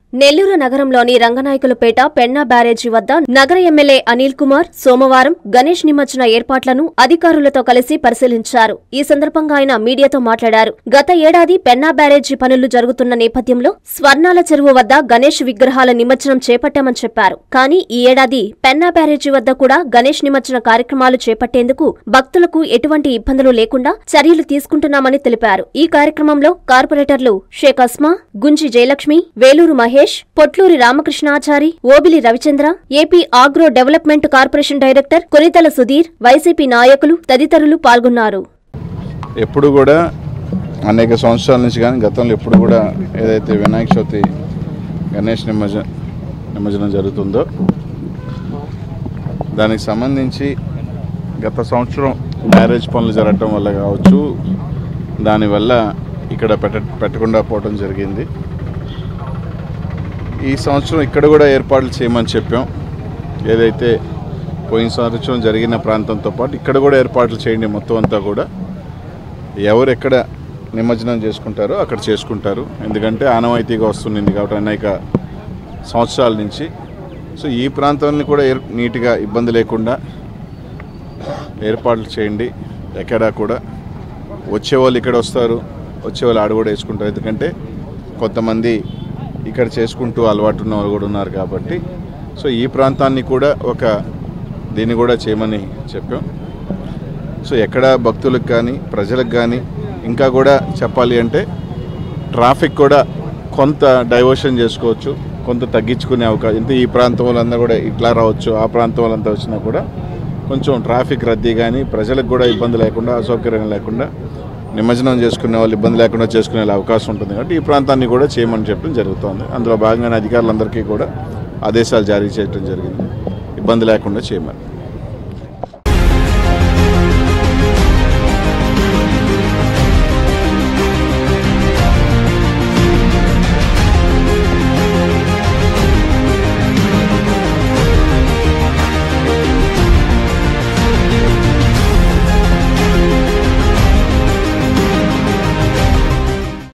నెల్లూరు నగరంలోని రంగనాయకులపేట పెన్నా బ్యారేజీ వద్ద నగర ఎమ్మెల్యే అనిల్ కుమార్ సోమవారం గణేష్ నిమజ్జన ఏర్పాట్లను అధికారులతో కలిసి పరిశీలించారు ఈ సందర్భంగా ఆయన మీడియాతో మాట్లాడారు గత ఏడాది పెన్నా బ్యారేజీ పనులు జరుగుతున్న నేపథ్యంలో స్వర్ణాల చెరువు వద్ద గణేష్ విగ్రహాల నిమజ్జనం చేపట్టామని చెప్పారు కానీ ఈ ఏడాది పెన్నా బ్యారేజీ వద్ద కూడా గణేష్ నిమజ్జన కార్యక్రమాలు చేపట్టేందుకు భక్తులకు ఎటువంటి ఇబ్బందులు లేకుండా చర్యలు తీసుకుంటున్నామని తెలిపారు ఈ కార్యక్రమంలో కార్పొరేటర్లు Sheikh Asma Gunji Jayalakshmi Veluru Mahesh Potluri Ramakrishnachari Obili Ravichandra AP agro development corporation director Konithala Sudheer YCP నాయకులు తదితరులు పాల్గొన్నారు ఎప్పుడు కూడా అనేక సంవత్సరాల నుంచి కానీ గతంలో ఎప్పుడు కూడా ఏదైతే వినాయక చవితి గణేష్ నిమజ్జ నిమజ్జనం జరుగుతుందో దానికి సంబంధించి గత సంవత్సరం మ్యారేజ్ పనులు జరగటం వల్ల కావచ్చు దానివల్ల ఇక్కడ పెట్ట పెట్టకుండా పోవడం జరిగింది ఈ సంవత్సరం ఇక్కడ కూడా ఏర్పాట్లు చేయమని చెప్పాం ఏదైతే పోయిన సంవత్సరం జరిగిన ప్రాంతంతో పాటు ఇక్కడ కూడా ఏర్పాట్లు చేయండి మొత్తం అంతా కూడా ఎవరు ఎక్కడ నిమజ్జనం చేసుకుంటారో అక్కడ చేసుకుంటారు ఎందుకంటే ఆనవాయితీగా వస్తుంది కాబట్టి అనేక సంవత్సరాల నుంచి సో ఈ ప్రాంతాన్ని కూడా ఏర్ నీట్గా ఇబ్బంది లేకుండా ఏర్పాట్లు చేయండి ఎక్కడా కూడా వచ్చేవాళ్ళు ఇక్కడ వస్తారు వచ్చేవాళ్ళు ఆడ కూడా వేసుకుంటారు ఎందుకంటే కొంతమంది ఇక్కడ చేసుకుంటూ అలవాటు ఉన్న వాళ్ళు కూడా ఉన్నారు కాబట్టి సో ఈ ప్రాంతాన్ని కూడా ఒక దీన్ని కూడా చేయమని చెప్పాం సో ఎక్కడ భక్తులకు కానీ ప్రజలకు కానీ ఇంకా కూడా చెప్పాలి అంటే ట్రాఫిక్ కూడా కొంత డైవర్షన్ చేసుకోవచ్చు కొంత తగ్గించుకునే అవకాశం ఇంత ఈ ప్రాంతం వాళ్ళంతా కూడా ఇట్లా రావచ్చు ఆ ప్రాంతం వాళ్ళంతా వచ్చినా కూడా కొంచెం ట్రాఫిక్ రద్దీ కానీ ప్రజలకు కూడా ఇబ్బంది లేకుండా అసౌకర్యం లేకుండా నిమజ్జనం చేసుకునే వాళ్ళు ఇబ్బంది లేకుండా చేసుకునే అవకాశం ఉంటుంది కాబట్టి ఈ ప్రాంతాన్ని కూడా చేయమని చెప్పడం జరుగుతోంది అందులో భాగంగానే అధికారులందరికీ కూడా ఆదేశాలు జారీ చేయడం జరిగింది ఇబ్బంది లేకుండా చేయమని